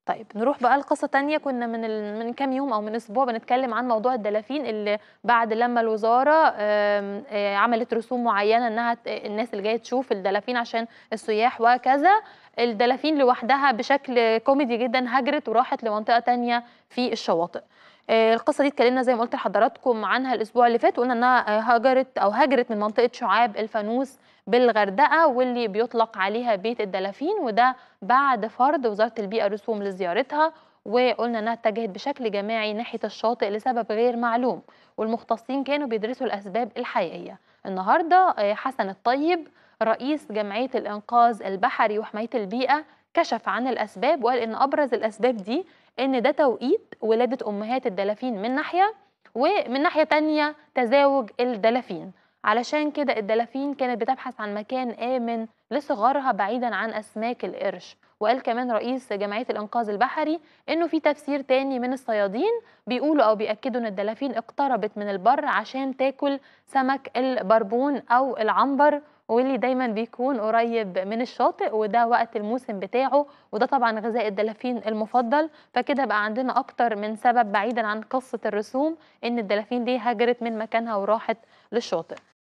طيب نروح بقى لقصة تانية كنا من ال... من كام يوم أو من أسبوع بنتكلم عن موضوع الدلافين اللي بعد لما الوزارة آم، آه، عملت رسوم معينة إنها ت- الناس اللي جاية تشوف الدلافين عشان السياح وكذا الدلافين لوحدها بشكل كوميدي جدا هجرت وراحت لمنطقة تانية في الشواطئ آه، القصة دي اتكلمنا زي ما قلت لحضراتكم عنها الأسبوع اللي فات وقلنا إنها آه، هاجرت أو هاجرت من منطقة شعاب الفانوس بالغردقة واللي بيطلق عليها بيت الدلافين وده بعد فرض وزارة البيئة رسوم لزيارتها وقلنا انها اتجهت بشكل جماعي ناحية الشاطئ لسبب غير معلوم والمختصين كانوا بيدرسوا الأسباب الحقيقية النهاردة آه، حسن الطيب رئيس جمعية الإنقاذ البحري وحماية البيئة كشف عن الأسباب وقال إن أبرز الأسباب دي إن ده توقيت ولادة أمهات الدلافين من ناحية ومن ناحية تانية تزاوج الدلافين علشان كده الدلافين كانت بتبحث عن مكان آمن لصغارها بعيدا عن أسماك القرش وقال كمان رئيس جمعية الإنقاذ البحري إنه في تفسير تاني من الصيادين بيقولوا أو بيأكدوا إن الدلافين اقتربت من البر عشان تاكل سمك البربون أو العنبر واللي دايما بيكون قريب من الشاطئ وده وقت الموسم بتاعه وده طبعا غذاء الدلافين المفضل فكده بقى عندنا أكتر من سبب بعيدا عن قصة الرسوم إن الدلافين دي هاجرت من مكانها وراحت للشاطئ